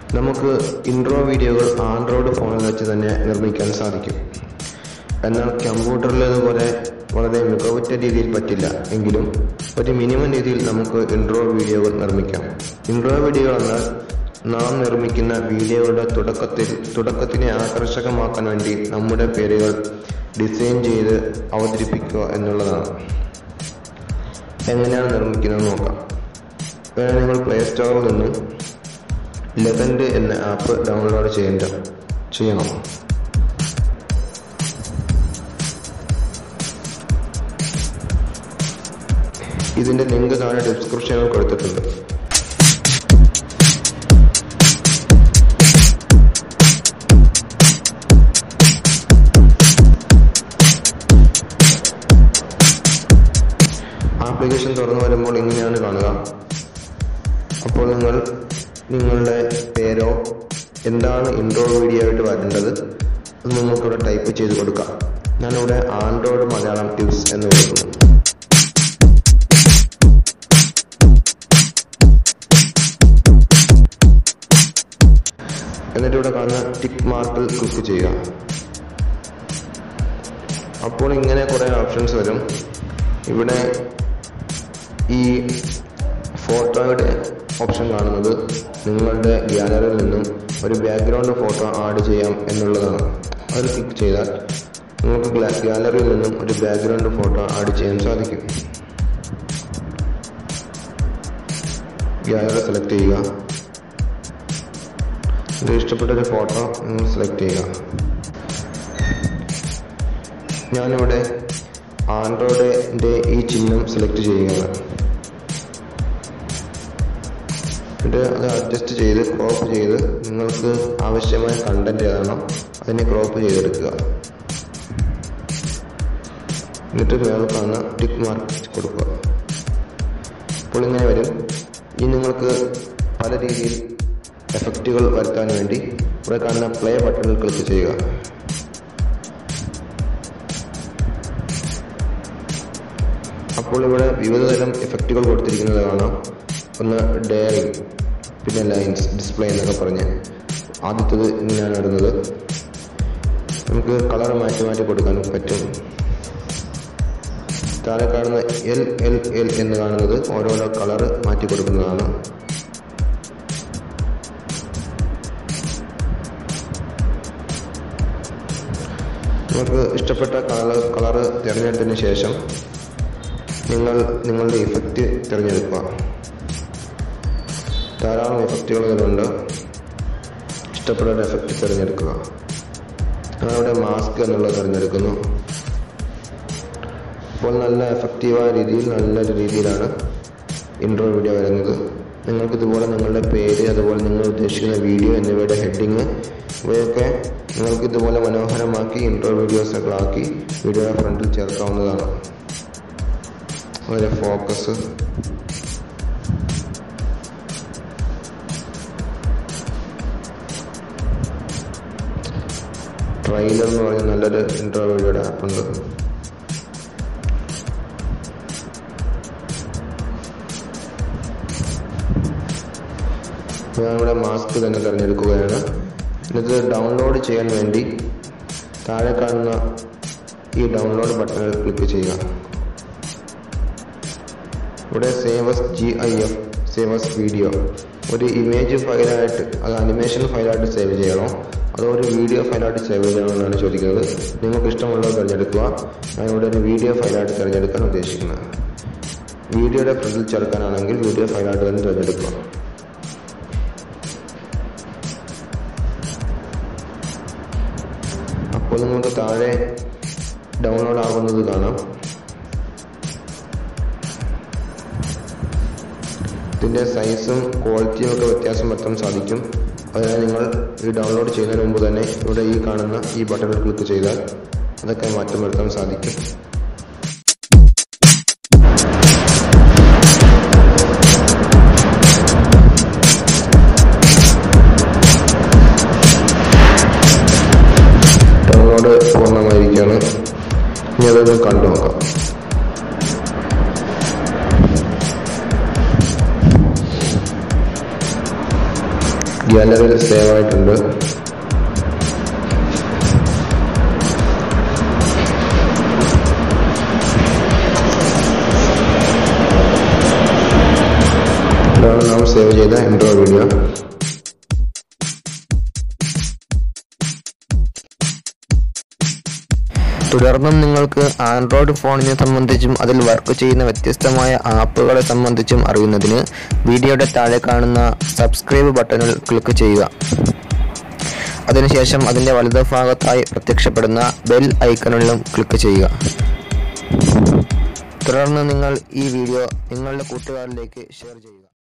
നമുക്ക് ഇൻട്രോ വീഡിയോകൾ ആൻഡ്രോയിഡ് ഫോണിൽ വെച്ച് തന്നെ നിർമ്മിക്കാൻ സാധിക്കും എന്നാൽ കമ്പ്യൂട്ടറിലേതുപോലെ വളരെ മികവുറ്റ രീതിയിൽ പറ്റില്ല എങ്കിലും ഒരു മിനിമം രീതിയിൽ നമുക്ക് ഇൻട്രോ വീഡിയോകൾ നിർമ്മിക്കാം ഇൻട്രോ വീഡിയോകൾ എന്നാൽ നാം നിർമ്മിക്കുന്ന വീഡിയോയുടെ തുടക്കത്തിൽ തുടക്കത്തിനെ ആകർഷകമാക്കാൻ വേണ്ടി നമ്മുടെ പേരുകൾ ഡിസൈൻ ചെയ്ത് അവതരിപ്പിക്കുക എന്നുള്ളതാണ് എങ്ങനെയാണ് നിർമ്മിക്കുന്നത് നോക്കാം വേണം നിങ്ങൾ പ്ലേ സ്റ്റോറിൽ നിന്നും ലെതൻഡ് എന്ന ആപ്പ് ഡൗൺലോഡ് ചെയ്യേണ്ട ചെയ്യണം ഇതിന്റെ ലിങ്ക് താഴെ ഡിസ്ക്രിപ്ഷനിൽ കൊടുത്തിട്ടുണ്ട് ആപ്ലിക്കേഷൻ തുറന്നു വരുമ്പോൾ ഇങ്ങനെയാണ് കാണുക അപ്പോൾ നിങ്ങൾ നിങ്ങളുടെ പേരോ എന്താണ് ഇൻട്രോ വീഡിയോ ആയിട്ട് വരേണ്ടത് അത് നിങ്ങൾക്കിവിടെ ടൈപ്പ് ചെയ്ത് കൊടുക്കാം ഞാനിവിടെ ആൻഡ്രോയിഡ് മലയാളം ടിപ്സ് എന്ന് കൊടുക്കുന്നു എന്നിട്ട് ഇവിടെ കാണുന്ന ടിക്ക് മാർക്കിൽ ക്ലിക്ക് ചെയ്യുക അപ്പോൾ ഇങ്ങനെ കുറേ ഓപ്ഷൻസ് വരും ഇവിടെ ഈ ഫോട്ടോയുടെ ഓപ്ഷൻ കാണുന്നത് നിങ്ങളുടെ ഗ്യാലറിയിൽ നിന്നും ഒരു ബാക്ക്ഗ്രൗണ്ട് ഫോട്ടോ ആഡ് ചെയ്യാം എന്നുള്ളതാണ് അത് ക്ലിക്ക് ചെയ്താൽ നിങ്ങൾക്ക് ഗ്യാലറിയിൽ നിന്നും ഒരു ബാക്ക്ഗ്രൗണ്ട് ഫോട്ടോ ആഡ് ചെയ്യാൻ സാധിക്കും ഗ്യാലറി സെലക്ട് ചെയ്യുക ഇത് ഇഷ്ടപ്പെട്ട ഒരു ഫോട്ടോ നിങ്ങൾ സെലക്ട് ചെയ്യുക ഞാനിവിടെ ആൻഡ്രോയിഡിൻ്റെ ഈ ചിഹ്നം സെലക്ട് ചെയ്യുകയാണ് എന്നിട്ട് അത് അഡ്ജസ്റ്റ് ചെയ്ത് ക്രോപ്പ് ചെയ്ത് നിങ്ങൾക്ക് ആവശ്യമായ കണ്ടന്റ് ഏതാണോ അതിനെ ക്രോപ്പ് ചെയ്തെടുക്കുക എന്നിട്ട് മേൽ കാണുന്ന ടിക്ക് മാർക്ക് കൊടുക്കുക അപ്പോൾ ഇങ്ങനെ വരും ഇനി നിങ്ങൾക്ക് പല രീതിയിൽ എഫക്റ്റുകൾ വരുത്താൻ വേണ്ടി ഇവിടെ കാണുന്ന പ്ലേ ബട്ടണിൽ ക്ലിക്ക് ചെയ്യുക അപ്പോൾ ഇവിടെ വിവിധതരം എഫക്റ്റുകൾ കൊടുത്തിരിക്കുന്നത് കാണാം ഒന്ന് ഡയറിങ് പിന്നെ ലൈൻസ് ഡിസ്പ്ലേ എന്നൊക്കെ പറഞ്ഞ് ആദ്യത്തത് ഇങ്ങനെയാണ് ഇടുന്നത് നമുക്ക് കളർ മാറ്റി മാറ്റി കൊടുക്കാൻ പറ്റും താഴെ കാണുന്ന എൽ എൽ എൽ എന്ന് കാണുന്നത് ഓരോരോ കളർ മാറ്റി കൊടുക്കുന്നതാണ് നിങ്ങൾക്ക് ഇഷ്ടപ്പെട്ട കളർ കളർ തിരഞ്ഞെടുത്തതിന് ശേഷം നിങ്ങൾ നിങ്ങളുടെ ഇഫക്റ്റ് തിരഞ്ഞെടുക്കുക ധാരാളം ഇഫക്റ്റുകൾ ഇതിലുണ്ട് ഇഷ്ടപ്പെട്ട ഒരു എഫക്റ്റ് തിരഞ്ഞെടുക്കുക ഞാനിവിടെ മാസ്ക് എന്നുള്ളത് തിരഞ്ഞെടുക്കുന്നു അപ്പോൾ നല്ല എഫക്റ്റീവായ രീതിയിൽ നല്ലൊരു രീതിയിലാണ് ഇൻട്രോ വീഡിയോ വരുന്നത് നിങ്ങൾക്ക് ഇതുപോലെ നിങ്ങളുടെ പേര് അതുപോലെ നിങ്ങൾ ഉദ്ദേശിക്കുന്ന വീഡിയോ എന്നിവയുടെ ഹെഡിങ് ഇവയൊക്കെ നിങ്ങൾക്ക് ഇതുപോലെ മനോഹരമാക്കി ഇൻട്രോ വീഡിയോസൊക്കെ ആക്കി വീഡിയോയുടെ ഫ്രണ്ടിൽ ചേർക്കാവുന്നതാണ് വളരെ ഫോക്കസ് ട്രailer എന്ന് പറഞ്ഞ നല്ലൊരു ഇൻട്രോ വീഡിയോയുടെ ആപ്പ് ഉണ്ട് ഞാനിവിടെ മാസ്ക് തന്നെ തിരഞ്ഞെടുക്കുകയാണ് ഇത് ഡൗൺലോഡ് ചെയ്യാൻ വേണ്ടി താഴെ കാണുന്ന ഈ ഡൗൺലോഡ് ബട്ടണിൽ ക്ലിക്ക് ചെയ്യുക ഇവിടെ saves G I F saves video ഒരു ഇമേജ് ഫയലായിട്ട് അത് അനിമേഷൻ ഫയലായിട്ട് സേവ് ചെയ്യണോ അതോ ഒരു വീഡിയോ ഫയലായിട്ട് സേവ് ചെയ്യണോ എന്നാണ് ചോദിക്കുന്നത് നിങ്ങൾക്ക് ഇഷ്ടമുള്ളത് തിരഞ്ഞെടുക്കുക ഞാൻ ഇവിടെ ഒരു വീഡിയോ ഫയലായിട്ട് തിരഞ്ഞെടുക്കാൻ ഉദ്ദേശിക്കുന്നത് വീഡിയോയുടെ ഫ്രണ്ടിൽ ചേർക്കാനാണെങ്കിൽ വീഡിയോ ഫയലായിട്ട് തന്നെ തിരഞ്ഞെടുക്കുക അപ്പോൾ നിങ്ങൾക്ക് താഴെ ഡൗൺലോഡ് ആകുന്നത് കാണാം ഇതിൻ്റെ സൈസും ക്വാളിറ്റിയും ഒക്കെ വ്യത്യാസം വരുത്താൻ സാധിക്കും അതിനാൽ നിങ്ങൾ ഈ ഡൗൺലോഡ് ചെയ്യുന്നതിന് മുമ്പ് തന്നെ ഇവിടെ ഈ കാണുന്ന ഈ ബട്ടണിൽ ക്ലിക്ക് ചെയ്താൽ അതൊക്കെ മാറ്റം വരുത്താൻ സാധിക്കും ഡൗൺലോഡ് പൂർണ്ണമായിരിക്കുകയാണ് ഇനി അതൊന്ന് കണ്ടു നോക്കാം ഗാലറിയിൽ സേവ് ആയിട്ടുണ്ട് ഇതാണ് നാം സേവ് ചെയ്ത ഇൻട്രോ വീഡിയോ തുടർന്നും നിങ്ങൾക്ക് ആൻഡ്രോയിഡ് ഫോണിനെ സംബന്ധിച്ചും അതിൽ വർക്ക് ചെയ്യുന്ന വ്യത്യസ്തമായ ആപ്പുകളെ സംബന്ധിച്ചും അറിയുന്നതിന് വീഡിയോയുടെ താഴെ കാണുന്ന സബ്സ്ക്രൈബ് ബട്ടണിൽ ക്ലിക്ക് ചെയ്യുക അതിനുശേഷം അതിൻ്റെ വലതുഭാഗത്തായി പ്രത്യക്ഷപ്പെടുന്ന ബെൽ ഐക്കണിലും ക്ലിക്ക് ചെയ്യുക തുടർന്ന് നിങ്ങൾ ഈ വീഡിയോ നിങ്ങളുടെ കൂട്ടുകാരിലേക്ക് ഷെയർ ചെയ്യുക